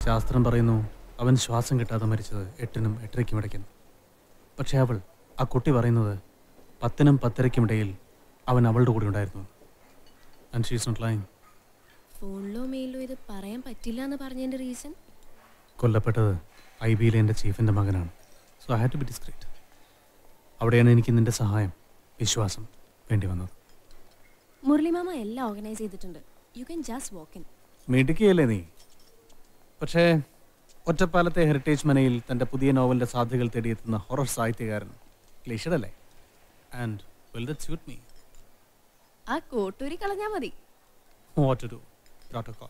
ശാസ്ത്രം പറയുന്നു അവൻ ശ്വാസം കിട്ടാതെ മരിച്ചത് എട്ടിനും എട്ടരയ്ക്കും ഇടയ്ക്കുന്നു പക്ഷേ അവൾ ആ കുട്ടി പറയുന്നത് പത്തിനും പത്തരയ്ക്കും ഇടയിൽ അവൻ അവളുടെ കൂടെ ഉണ്ടായിരുന്നു ആൻഡ് ഷീസ് നോട്ട് ലൈൻ ഫോണിലോ മെയിലോ ഇത് പറയാൻ പറ്റില്ല എന്ന് പറഞ്ഞതിന്റെ റീസൺ കൊല്ലപ്പെട്ടത് ഐ ബിയിലെ എൻ്റെ ചീഫിൻ്റെ മകനാണ് so I have to be discreet അവിടെയാണ് എനിക്ക് നിന്റെ സഹായം വിശ്വാസം വേണ്ടി വന്നത് മുരളി മാമ എല്ലാം ഓർഗനൈസ് ചെയ്തിട്ടുണ്ട് you can just walk in മിടുക്കിയല്ലേ നീ പക്ഷേ ഒറ്റപ്പാലത്തെ ഹെറിറ്റേജ് മനയിൽ തൻ്റെ പുതിയ നോവലിൻ്റെ സാധ്യതകൾ തേടിയെത്തുന്ന ഹൊറർ സാഹിത്യകാരൻ ക്ലേശഡല്ലേ and will that suit me ആ കോട്ടൂരി കളഞ്ഞാ മതി what to do protocol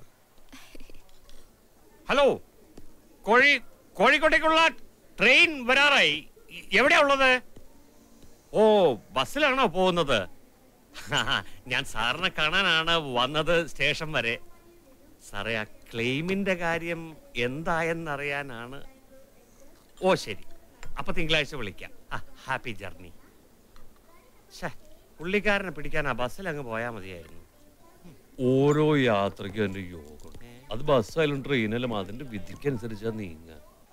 hello കോഴി കോഴിക്കോട്ടേക്കുള്ള ട്രെയിൻ വരാറായി എ- എവിടെയാ ഉള്ളത് ഓ ബസ്സിലാണോ പോകുന്നത് ഞാൻ സാറിനെ കാണാനാണ് വന്നത് സ്റ്റേഷൻ വരെ സാറേ ആ ക്ലെയിമിന്റെ കാര്യം എന്തായെന്നറിയാനാണ് ഓ ശരി അപ്പൊ തിങ്കളാഴ്ച വിളിക്കാം ആ ഹാപ്പി ജർണി ഷേ പുള്ളിക്കാരനെ പിടിക്കാൻ ആ ബസ്സിൽ അങ്ങ് പോയാൽ മതിയായിരുന്നു ഓരോ യാത്രയ്ക്കും എൻ്റെ യോഗം അത് ബസ്സായാലും ട്രെയിനായാലും അതിന്റെ വിധിക്കനുസരിച്ചാ നീങ്ങ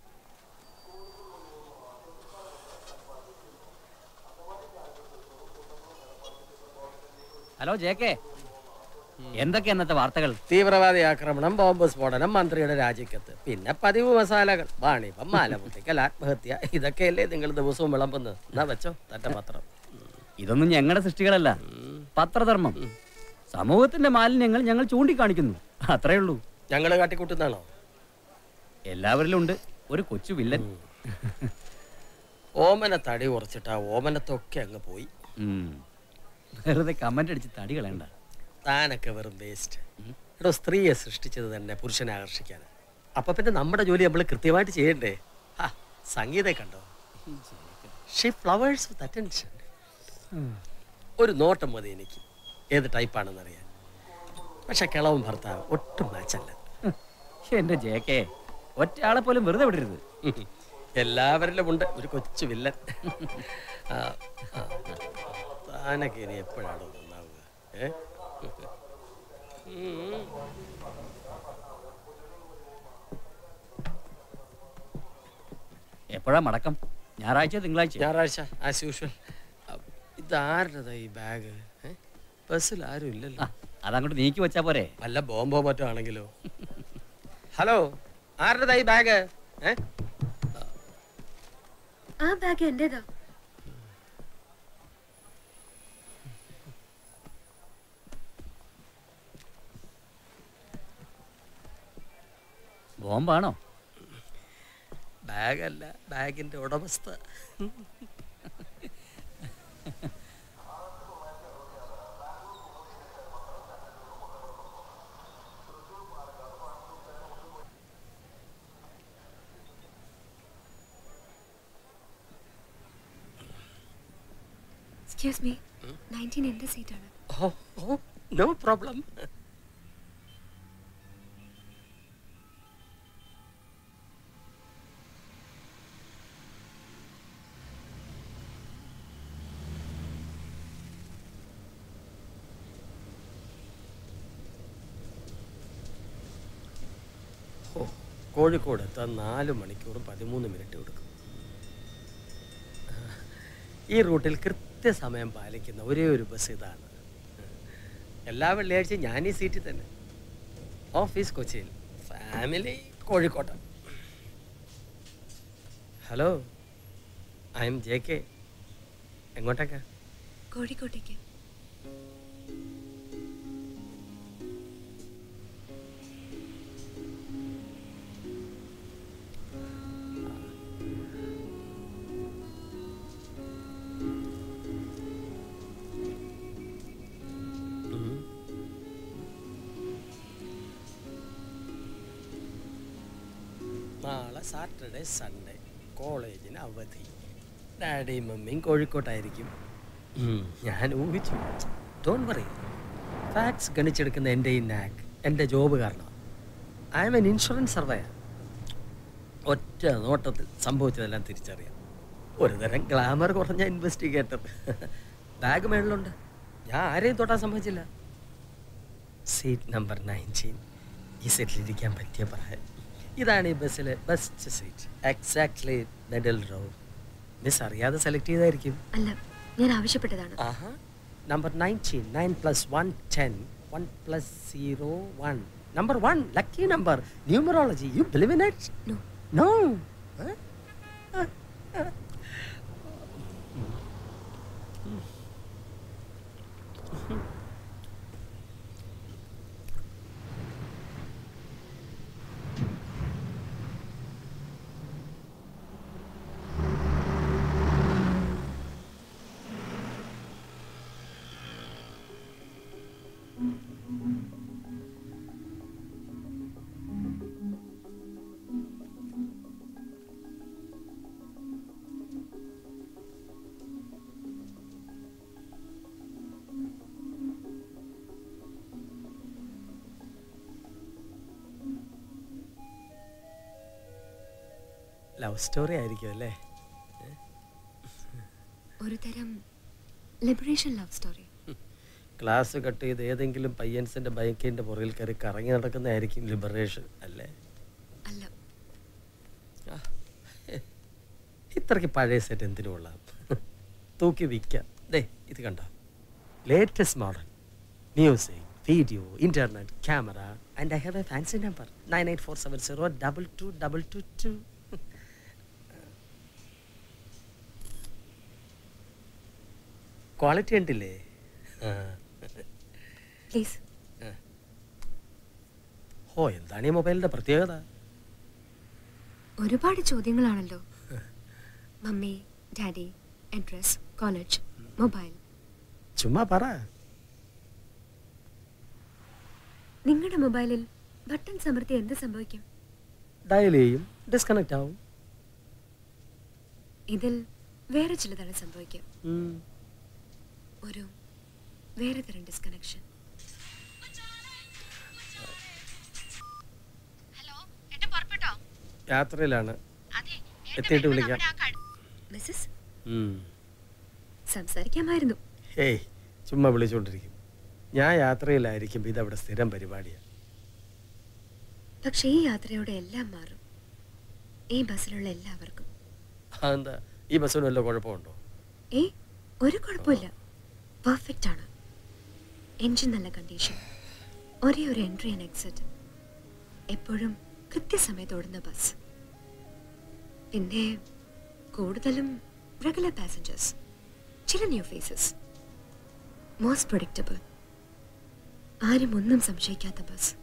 ഹലോ ജെ കെ എന്തൊക്കെ എന്നത്തെ വാർത്തകൾ തീവ്രവാദി ആക്രമണം ബോംബ് സ്ഫോടനം മന്ത്രിയുടെ രാജിക്കത്ത് പിന്നെ പതിവ് മസാലകൾ വാണിഭം മാല പൊട്ടിക്കൽ ആത്മഹത്യ ഇതൊക്കെയല്ലേ നിങ്ങൾ ദിവസവും വിളമ്പുന്നത് എന്നാ വെച്ചോ തന്റെ പത്രം ഇതൊന്നും ഞങ്ങളുടെ സൃഷ്ടികളല്ല പത്രധർമ്മം സമൂഹത്തിന്റെ മാലിന്യങ്ങൾ ഞങ്ങൾ ചൂണ്ടിക്കാണിക്കുന്നു അത്രേ ഉള്ളൂ ഞങ്ങൾ കാട്ടിക്കൂട്ടുന്നാണോ എല്ലാവരിലും ഉണ്ട് ഒരു കൊച്ചു വില്ലൻ ഓമന തടി കുറച്ചിട്ട് ആ ഓമനത്തൊക്കെ അങ്ങ് പോയി ഉം. വെറുതെ കമന്റ് അടിച്ച് തടി കളയണ്ട താനൊക്കെ വെറും വേസ്റ്റ് എടോ സ്ത്രീയെ സൃഷ്ടിച്ചത് തന്നെ പുരുഷനെ ആകർഷിക്കാൻ അപ്പൊ പിന്നെ നമ്മുടെ ജോലി നമ്മൾ കൃത്യമായിട്ട് ചെയ്യണ്ടേ ഹാ, സംഗീതം കണ്ടോ ഷീ ഫ്ലവേഴ്സ് വിത്ത് അറ്റൻഷൻ ഒരു നോട്ടം മതി എനിക്ക് ഏത് ടൈപ്പാണെന്ന് അറിയാൻ പക്ഷെ കിളവും ഭർത്താവ് ഒട്ടും മാച്ചല്ല എന്റെ ജെ കെ ഒറ്റയാളെ പോലും വെറുതെ വിടരുത് എല്ലാവരിലും ഉണ്ട് ഒരു കൊച്ചു വില്ലൻ ആ, ആ. താനൊക്കെ ഇനി എപ്പോഴാണോ നന്നാവുക ഏ ഉം. എപ്പോഴാ മടക്കം ഞായറാഴ്ച തിങ്കളാഴ്ച ഞായറാഴ്ച ആസ് യൂഷ്വൽ ഇതാരുടേതാ ഈ ബാഗ് ബസ്സിൽ ആരും ഇല്ലല്ലോ അതങ്ങോട്ട് നീക്കി വെച്ചാ പോരെ വല്ല ബോംബോ മറ്റോ ആണെങ്കിലോ ഹലോ ആരുടേതാ ഈ ബാഗ് ഏ ആ ബാഗ് എന്റേതാ ബോംബാണോ ബാഗല്ല ബാഗിന്റെ ഉടമസ്ഥ എക്സ്ക്യൂസ് മീ നയൻറ്റീൻ എന്റെ സീറ്റാണ് ഓ ഓ നോ പ്രോബ്ലം ഓ കോഴിക്കോട് എത്താൻ നാല് മണിക്കൂറും പതിമൂന്ന് മിനിറ്റ് കൊടുക്കും ഈ റൂട്ടിൽ കൃത്യസമയം പാലിക്കുന്ന ഒരേ ഒരു ബസ് ഇതാണ് എല്ലാ വെള്ളിയാഴ്ചയും ഞാൻ ഈ സീറ്റിൽ തന്നെ ഓഫീസ് കൊച്ചിയിൽ ഫാമിലി കോഴിക്കോട്ട് hello I'm J K എങ്ങോട്ടേക്കാ കോഴിക്കോട്ടേക്ക് നാളെ സാറ്റർഡേ സൺഡേ കോളേജിന് അവധി ഡാഡിയും മമ്മിയും കോഴിക്കോട്ടായിരിക്കും ഉം, ഞാൻ ഊഹിച്ചു ഡോണ്ട് വറി ഫാക്ട്സ് ഗണിച്ചെടുക്കുന്ന എൻ്റെ ഈ നാക്ക് എൻ്റെ ജോബ് കാരണം I'm an insurance surveyor ഒറ്റ നോട്ടത്തിൽ സംഭവിച്ചതെല്ലാം തിരിച്ചറിയാം ഒരു തരം ഗ്ലാമർ കുറഞ്ഞ ഇൻവെസ്റ്റിഗേറ്റർ ബാഗ് മേളിലുണ്ട് ഞാൻ ആരെയും തൊട്ടാൻ സംഭവിച്ചില്ല സീറ്റ് നമ്പർ നയൻറ്റീൻ ഈ സെറ്റിലിരിക്കാൻ പറ്റിയ പ്രായം ഇതാണ് ഈ ബസ്സിലെ best seat exactly middle row miss അറിയാതെ സെലക്ട് ചെയ്തായിരിക്കും അല്ല ഞാൻ ആവശ്യപ്പെട്ടതാണ് ആഹാ number nineteen nine plus one ten one plus zero one number one lucky number numerology you believe in it no no love story ആയിരിക്കും അല്ലേ ഒരു തരം liberation love story class cut ചെയ്ത് ഏതെങ്കിലും പയ്യൻസിന്റെ ബൈക്കിന്റെ പുറകിൽ കയറി കറങ്ങി നടക്കുന്നതായിരിക്കും ലിബറേഷൻ അല്ലേ അല്ല ഇത്രയ്ക്ക് പഴയ സെറ്റ് എന്തിനു കൊള്ളാം തൂക്കി വിൽക്കാം ദേ ഇത് കണ്ടോ latest model music video internet camera and I have a fancy number nine eight four seven zero double two double two two quality ഉണ്ടില്ലേ ആ. പ്ലീസ് ഓ എന്താണ് ഈ മൊബൈലിന്റെ പ്രത്യേകത ഒരുപാട് ചോദ്യങ്ങളാണല്ലോ mummy daddy address college mobile ചുമ്മാ പറ നിങ്ങളുടെ മൊബൈലിൽ ബട്ടൺ സമർത്തി എന്ത് സംഭവിക്കും ഡയൽ ചെയ്യും ഡിസ്കണക്ട് ആവും ഇതിൽ വേറെ ചിലതാണ് സംഭവിക്കുക ഉം. ഒരു വേറെ തരം ഡിസ്കണക്ഷൻ യാത്രയിലാണ് എത്തിയിട്ട് വിളിക്കാം മിസ്സസ് ഉം. സംസാരിക്കാമായിരുന്നു ഹേയ് ചുമ്മാ വിളിച്ചുകൊണ്ടിരിക്കും ഞാൻ യാത്രയിലായിരിക്കും ഇതവിടെ സ്ഥിരം പരിപാടിയാണ് പക്ഷേ ഈ യാത്രയോടെ എല്ലാം മാറും ഈ ബസ്സിലുള്ള എല്ലാവർക്കും അതെന്താ ഈ ബസ്സിന് വല്ല കുഴപ്പമുണ്ടോ ഏ ഒരു കുഴപ്പമില്ല പെർഫെക്റ്റ് ആണ് എൻജിൻ നല്ല കണ്ടീഷൻ ഒരേ ഒരു എൻട്രി ആൻഡ് എക്സിറ്റ് എപ്പോഴും കൃത്യസമയത്ത് ഓടുന്ന ബസ് പിന്നെ കൂടുതലും റെഗുലർ പാസഞ്ചേഴ്സ് ചില ന്യൂ ഫേസസ് മോസ്റ്റ് പ്രൊഡിക്റ്റബിൾ ആരും ഒന്നും സംശയിക്കാത്ത ബസ്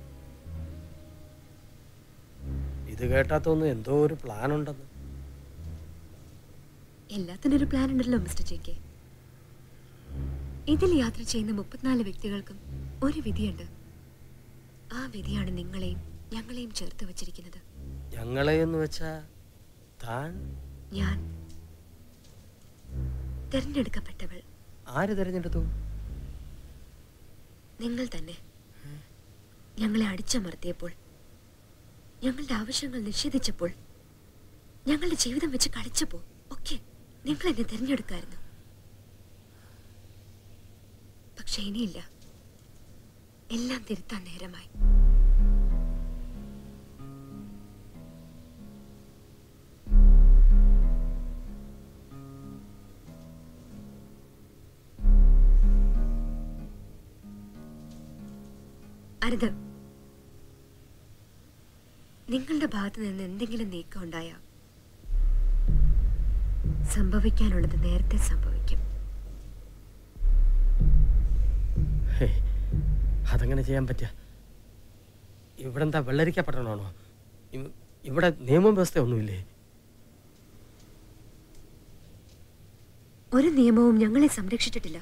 ഇത് കേട്ടാത്തൊന്നും എന്തോ ഒരു പ്ലാൻ ഉണ്ടെന്ന് എല്ലാത്തിനും ഒരു പ്ലാൻ ഉണ്ടല്ലോ മിസ്റ്റർ ജെ കെ ഇതിൽ യാത്ര ചെയ്യുന്ന മുപ്പത്തിനാല് വ്യക്തികൾക്കും ഒരു വിധിയുണ്ട് ആ വിധിയാണ് നിങ്ങളെയും ഞങ്ങളെയും ചേർത്ത് വച്ചിരിക്കുന്നത് ഞങ്ങളെ എന്ന് വെച്ചാ താൻ ഞാൻ തിരഞ്ഞെടുക്കപ്പെട്ടവൾ ആര് തിരഞ്ഞെടുത്തു നിങ്ങൾ തന്നെ ഞങ്ങളെ അടിച്ചമർത്തിയപ്പോൾ ഞങ്ങളുടെ ആവശ്യങ്ങൾ നിഷേധിച്ചപ്പോൾ ഞങ്ങളുടെ ജീവിതം വെച്ച് കളിച്ചപ്പോൾ ഒക്കെ നിങ്ങൾ എന്നെ തിരഞ്ഞെടുക്കായിരുന്നു പക്ഷെ ഇനിയില്ല എല്ലാം തിരുത്താൻ നേരമായി അരുത് നിങ്ങളുടെ ഭാഗത്ത് നിന്ന് എന്തെങ്കിലും നീക്കം ഉണ്ടായ സംഭവിക്കാനുള്ളത് നേരത്തെ സംഭവിക്കും ഹേയ്, അതങ്ങനെ ചെയ്യാൻ പറ്റുക ഇവിടെ എന്താ വെള്ളരിക്കപ്പെട്ടണമാണോ ഇവ- ഇവിടെ നിയമം വ്യവസ്ഥ ഒന്നുമില്ലേ ഒരു നിയമവും ഞങ്ങളെ സംരക്ഷിച്ചിട്ടില്ല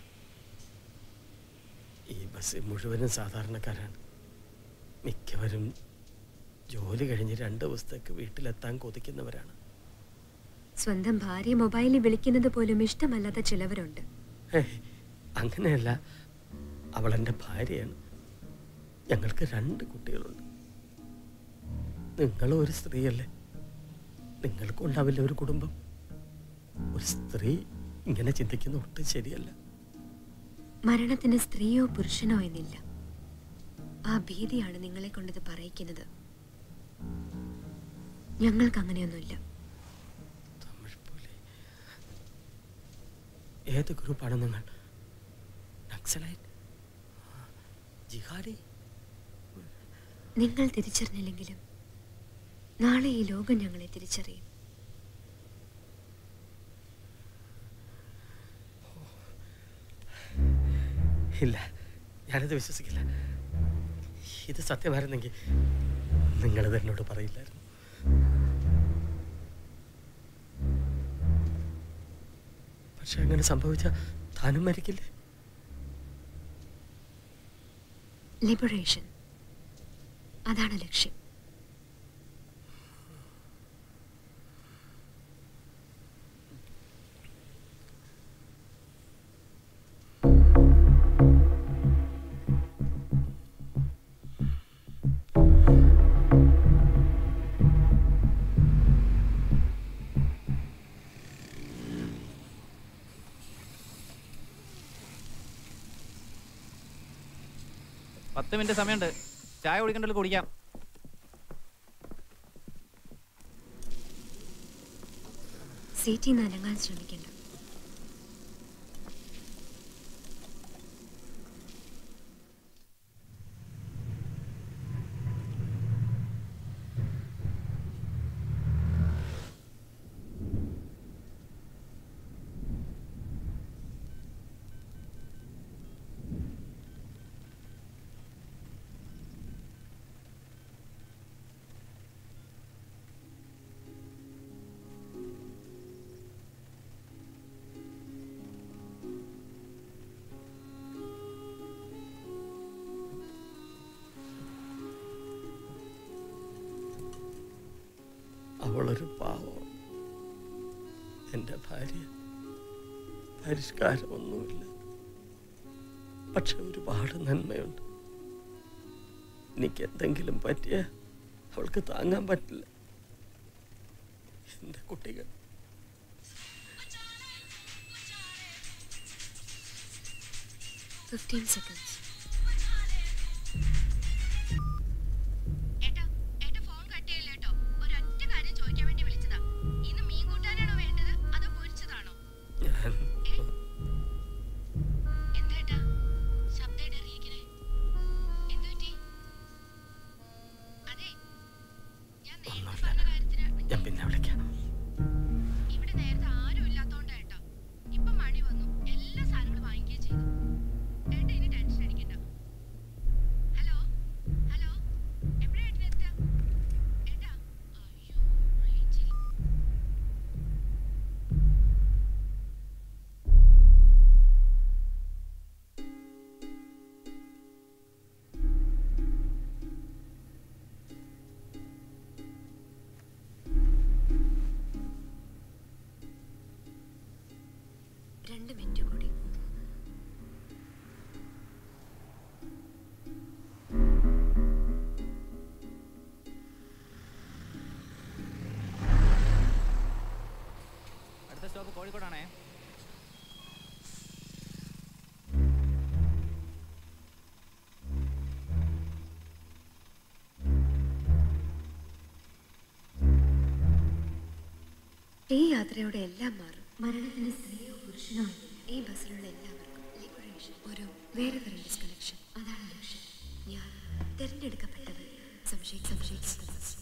ഈ ബസ് മുഴുവനും സാധാരണക്കാരാണ് മിക്കവരും ജോലി കഴിഞ്ഞ് രണ്ട് ദിവസത്തേക്ക് വീട്ടിലെത്താൻ കൊതിക്കുന്നവരാണ് സ്വന്തം ഭാര്യ മൊബൈലിൽ വിളിക്കുന്നത് പോലും ഇഷ്ടമല്ലാത്ത ചിലവരുണ്ട് ഹേയ്, അങ്ങനെയല്ല അവൾ എൻ്റെ ഭാര്യയാണ് ഞങ്ങൾക്ക് രണ്ട് കുട്ടികളുണ്ട് നിങ്ങളും ഒരു സ്ത്രീയല്ലേ നിങ്ങൾക്കും ഉണ്ടാവില്ല ഒരു കുടുംബം ഒരു സ്ത്രീ ഇങ്ങനെ ചിന്തിക്കുന്ന ഒട്ടും ശരിയല്ല മരണത്തിന് സ്ത്രീയോ പുരുഷനോ എന്നില്ല ആ ഭീതിയാണ് നിങ്ങളെ കൊണ്ടിത് പറയിക്കുന്നത് ഞങ്ങൾക്ക് അങ്ങനെയൊന്നുമില്ല തമിഴ് പുലി ഏത് ഗ്രൂപ്പാണ് നിങ്ങൾ നക്സലൈറ്റ് ആ, ജിഹാദി നിങ്ങൾ തിരിച്ചറിഞ്ഞില്ലെങ്കിലും നാളെ ഈ ലോകം ഞങ്ങളെ തിരിച്ചറിയും ഇല്ല ഞാനിത് വിശ്വസിക്കില്ല ഇത് സത്യമായിരുന്നെങ്കിൽ നിങ്ങളിത് എന്നോട് പറയില്ലായിരുന്നു പക്ഷെ അങ്ങനെ സംഭവിച്ച താനും മരിക്കില്ലേ ലിബറേഷൻ അതാണ് ലക്ഷ്യം പത്ത് മിനിറ്റ് സമയമുണ്ട് ചായ കുടിക്കണ്ടല്ലോ കുടിക്കാം സീറ്റിൽ നിന്ന് അനങ്ങാൻ ശ്രമിക്കണ്ട അവളൊരു പാവം എൻ്റെ ഭാര്യ പരിഷ്കാരമൊന്നുമില്ല പക്ഷെ ഒരുപാട് നന്മയുണ്ട് എനിക്ക് എന്തെങ്കിലും പറ്റിയ അവൾക്ക് താങ്ങാൻ പറ്റില്ല എൻ്റെ കുട്ടികൾ ഫിഫ്റ്റീൻ സെക്കൻഡ്സ് ഏട്ടാ ഏട്ടാ ഫോൺ കട്ട് ചെയ്യില്ല കേട്ടോ ഒരൊറ്റ കാര്യം ചോദിക്കാൻ വേണ്ടി വിളിച്ചതാ ഇന്ന് മീൻ കൂട്ടാനാണോ വേണ്ടത് അതോ പൊരിച്ചതാണോ ഞാൻ എന്താ ഏട്ടാ ശബ്ദം ഇടറിയിരിക്കണേ എന്തു പറ്റി അതെ ഞാൻ നേരത്തെ ഒന്നുമില്ല. പറഞ്ഞ കാര്യത്തിന് ഞാൻ പിന്നെ വിളിക്കാം ഇവിടെ നേരത്തെ ആരും ഇല്ലാത്തോണ്ടാ ഏട്ടാ ഇപ്പൊ മണി വന്നു എല്ലാ സാധനങ്ങളും വാങ്ങിക്കുകയും ചെയ്തു ഏട്ടാ ഇനി ടെൻഷൻ അടിക്കണ്ട ഹലോ ഹലോ എപ്പോഴാ ഏട്ടൻ എത്തുക ഏട്ടാ അയ്യോ റേഞ്ചില്ല രണ്ട് മിനിറ്റ് കൂടി അടുത്ത സ്റ്റോപ്പ് കോഴിക്കോടാണേ ഈ യാത്രയോടെ എല്ലാം മാറും മരണത്തിന് സ്ത്രീയോ പുരുഷനോ ഇല്ല. ഈ ബസ്സിലുള്ള എല്ലാവർക്കും ലിബറേഷൻ ഒരു വേറെ തരം ഡിസ്കണക്ഷൻ അതാണ് ലക്ഷ്യം ഞാൻ തിരഞ്ഞെടുക്കപ്പെട്ടവർ സംശയിക്ക സംശയിക്കാത്ത ബസ്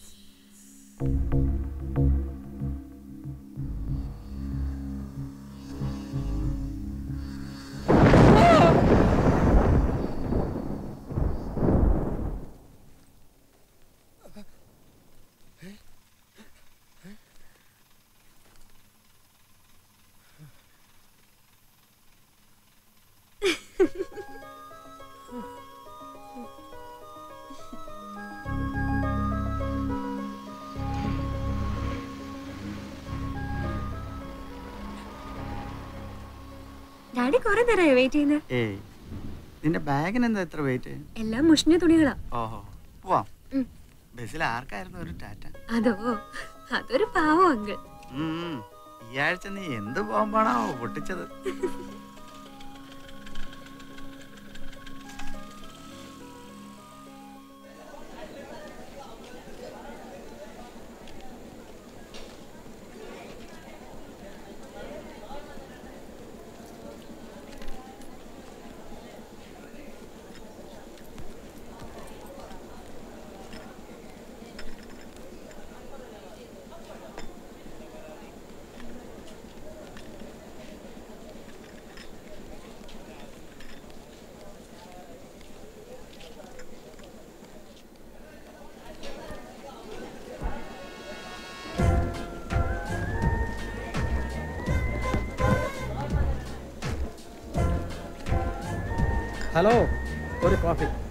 ഡാഡി കുറെ നേരമായി വെയിറ്റ് ചെയ്യുന്നത് ഏയ് നിന്റെ ബാഗിന് എന്താ എത്ര വെയിറ്റ് എല്ലാം മുഷിഞ്ഞ തുണികളാ ഓഹോ പോവാം ഉം. ബസ്സിൽ ആർക്കായിരുന്നു ഒരു ടാറ്റ അതോ അതൊരു പാവം അങ്കിൾ ഉം. ഈ ആഴ്ച നീ എന്ത് ബോംബാണോ പൊട്ടിച്ചത് ഹലോ ഒരു കോഫി